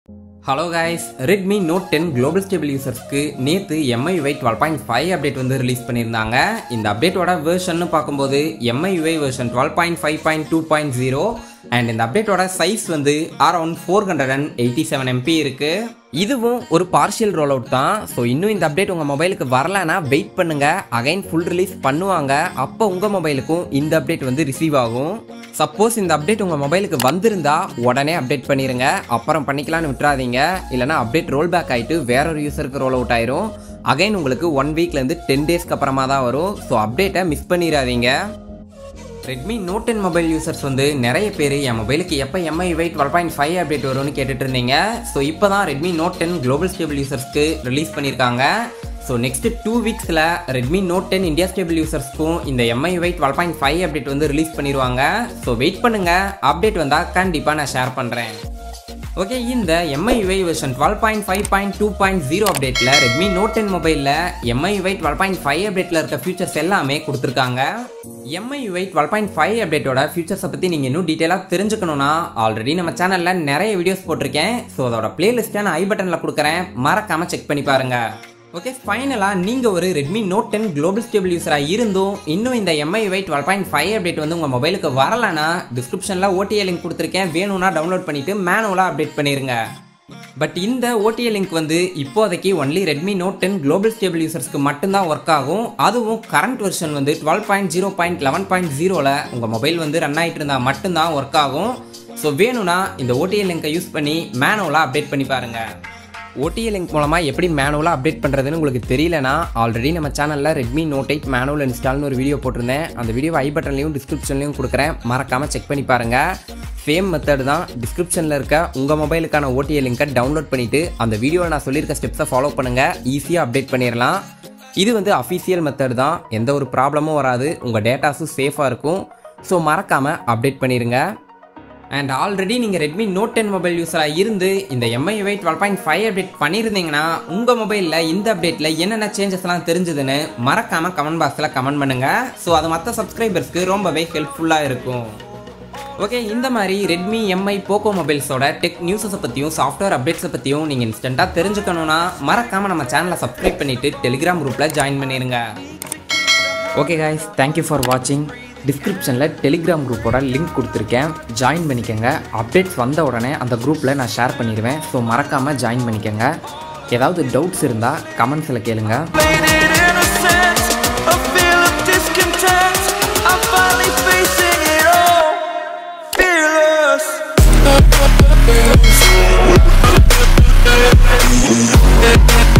Hello guys Redmi note ten global stable யூசர்ஸ்க்கு நேற்று MIUI twelve point five update வந்து release பண்ணியிருந்தாங்க இந்த அப்டேட்டோட வேர்ஷன் பார்க்கும்போது MIUI version twelve point five point two point zero and இந்த அப்டேட்டோட சைஸ் வந்து around four hundred and eighty seven MB இருக்கு இதுவும் ஒரு பார்ஷியல் ரோல் அவுட் தான் ஸோ இன்னும் இந்த அப்டேட் உங்கள் மொபைலுக்கு வரலனா வெயிட் பண்ணுங்க அகைன் ஃபுல் ரிலீஸ் பண்ணுவாங்க அப்போ உங்கள் மொபைலுக்கும் இந்த அப்டேட் வந்து ரிசீவ் ஆகும் சப்போஸ் இந்த அப்டேட் உங்கள் மொபைலுக்கு வந்திருந்தா உடனே அப்டேட் பண்ணிடுங்க அப்புறம் பண்ணிக்கலாம்னு விட்டுறாதீங்க இல்லைனா அப்டேட் ரோல் பேக் ஆகிட்டு வேற ஒரு யூசருக்கு ரோல் அவுட் ஆயிரும் அகைன் உங்களுக்கு ஒன் வீக்லேருந்து டென் டேஸ்க்கு அப்புறமா தான் வரும் ஸோ அப்டேட்டை மிஸ் பண்ணிடாதீங்க Redmi note ten mobile users வந்து நிறைய பேர் என் மொபைலுக்கு எப்போ MIUI twelve point five update வரும்னு கேட்டுட்டு இருந்தீங்க ஸோ இப்போ தான் Redmi note ten global stable யூசர்ஸ்க்கு ரிலீஸ் பண்ணியிருக்காங்க ஸோ நெக்ஸ்ட் டூ வீக்ஸில் Redmi note ten India stable யூசர்ஸ்க்கும் இந்த MIUI twelve point five update வந்து ரிலீஸ் பண்ணிடுவாங்க ஸோ வெயிட் பண்ணுங்க அப்டேட் வந்தால் கண்டிப்பாக நான் ஷேர் பண்ணுறேன் ஓகே இந்த MIUI version twelve point five point two point zero அப்டேட்டில் ரெட்மி நோட் டென் மொபைலில் எம்ஐயுஐ டுவெல் பாயிண்ட் ஃபைவ் அப்டேட்டில் இருக்க ஃபீச்சர்ஸ் எல்லாமே கொடுத்துருக்காங்க எம்ஐயுஐ டுவெல் பாயிண்ட் ஃபைவ் அப்டேட்டோட ஃபீச்சர்ஸை பற்றி நீங்கள் இன்னும் டீட்டெயிலாக தெரிஞ்சுக்கணும்னா ஆல்ரெடி நம்ம சேனலில் நிறைய வீடியோஸ் போட்டிருக்கேன் ஸோ அதோட பிளேலிஸ்ட்டை நான் ஐ பட்டனில் கொடுக்குறேன் மறக்காமல் செக் பண்ணி பாருங்கள் ஓகே ஃபைனலாக நீங்கள் ஒரு Redmi note ten global stable யூஸராக இருந்தும் இன்னும் இந்த எம்ஐவை டுவெல் பாயிண்ட் ஃபைவ் அப்டேட் வந்து உங்கள் மொபைலுக்கு வரலனா டிஸ்கிரிப்ஷனில் ஓடிஏ லிங்க் கொடுத்துருக்கேன் வேணும்னா டவுன்லோட் பண்ணிவிட்டு மேனுவலாக அப்டேட் பண்ணிடுங்க பட் இந்த ஓடிஏ லிங்க் வந்து இப்போதைக்கு only Redmi note ten global stable யூசர்ஸ்க்கு மட்டும்தான் ஒர்க் ஆகும் அதுவும் கரண்ட் வெர்ஷன் வந்து twelve point zero point eleven point ஜீரோவில் உங்கள் மொபைல் வந்து ரன் ஆகிட்டு இருந்தால் மட்டும்தான் ஒர்க் ஆகும் ஸோ வேணும்னா இந்த ஓடிஏ லிங்கை யூஸ் பண்ணி மேனுவலாக அப்டேட் பண்ணி பாருங்கள் ஓடிஏ லிங்க் மூலமாக எப்படி மேனுவலாக அப்டேட் பண்ணுறதுன்னு உங்களுக்கு தெரியலனா ஆல்ரெடி நம்ம சேனலில் ரெட்மி நோட் எயிட் மேனுவல் இன்ஸ்டால்னு ஒரு வீடியோ போட்டிருந்தேன் அந்த வீடியோ ஐ பட்டன்லையும் டிஸ்கிரிப்ஷன்லையும் கொடுக்குறேன் மறக்காமல் செக் பண்ணி பாருங்கள் சேம் மெத்தட் தான் டிஸ்கிரிப்ஷனில் இருக்க உங்கள் மொபைலுக்கான ஓடிஏ லிங்கை டவுன்லோட் பண்ணிவிட்டு அந்த வீடியோவில் நான் சொல்லியிருக்க ஸ்டெப்ஸை ஃபாலோ பண்ணுங்கள் ஈஸியாக அப்டேட் பண்ணிடலாம் இது வந்து அஃபீஷியல் மெத்தட் தான் எந்த ஒரு ப்ராப்ளமும் வராது உங்கள் டேட்டாஸும் சேஃபாக இருக்கும் ஸோ மறக்காமல் அப்டேட் பண்ணிடுங்க அண்ட் ஆல்ரெடி நீங்கள் ரெட்மி நோட் டென் மொபைல் யூஸராக இருந்து இந்த எம்ஐவை டுவெல் பாயிண்ட் ஃபைவ் அப்டேட் பண்ணியிருந்தீங்கன்னா உங்கள் மொபைலில் இந்த அப்டேட்டில் என்னென்ன சேஞ்சஸ்லாம் தெரிஞ்சதுன்னு மறக்காமல் கமெண்ட் பாக்ஸில் கமெண்ட் பண்ணுங்கள் ஸோ அது மற்ற சப்ஸ்கிரைபர்ஸ்க்கு ரொம்பவே ஹெல்ப்ஃபுல்லாக இருக்கும் ஓகே இந்த மாதிரி ரெட்மி எம்ஐ போக்கோ மொபைல்ஸோட டெக் நியூஸஸை பற்றியும் சாஃப்ட்வேர் அப்டேட்ஸை பற்றியும் நீங்கள் இன்ஸ்டண்ட்டாக தெரிஞ்சுக்கணுன்னா மறக்காமல் நம்ம சேனலை சப்ஸ்கிரைப் பண்ணிவிட்டு டெலிகிராம் குரூப்பில் ஜாயின் பண்ணிடுங்க ஓகே காய்ஸ் தேங்க்யூ ஃபார் வாட்சிங் டிஸ்கிரிப்ஷனில் டெலிகிராம் குரூப்போட லிங்க் கொடுத்துருக்கேன் ஜாயின் பண்ணிக்கோங்க அப்டேட்ஸ் வந்த உடனே அந்த குரூப்பில் நான் ஷேர் பண்ணிடுவேன் ஸோ மறக்காமல் ஜாயின் பண்ணிக்கோங்க ஏதாவது டவுட்ஸ் இருந்தால் கமெண்ட்ஸில் கேளுங்க Faded innocence, a feel of discontent. I'm finally facing it all, fearless.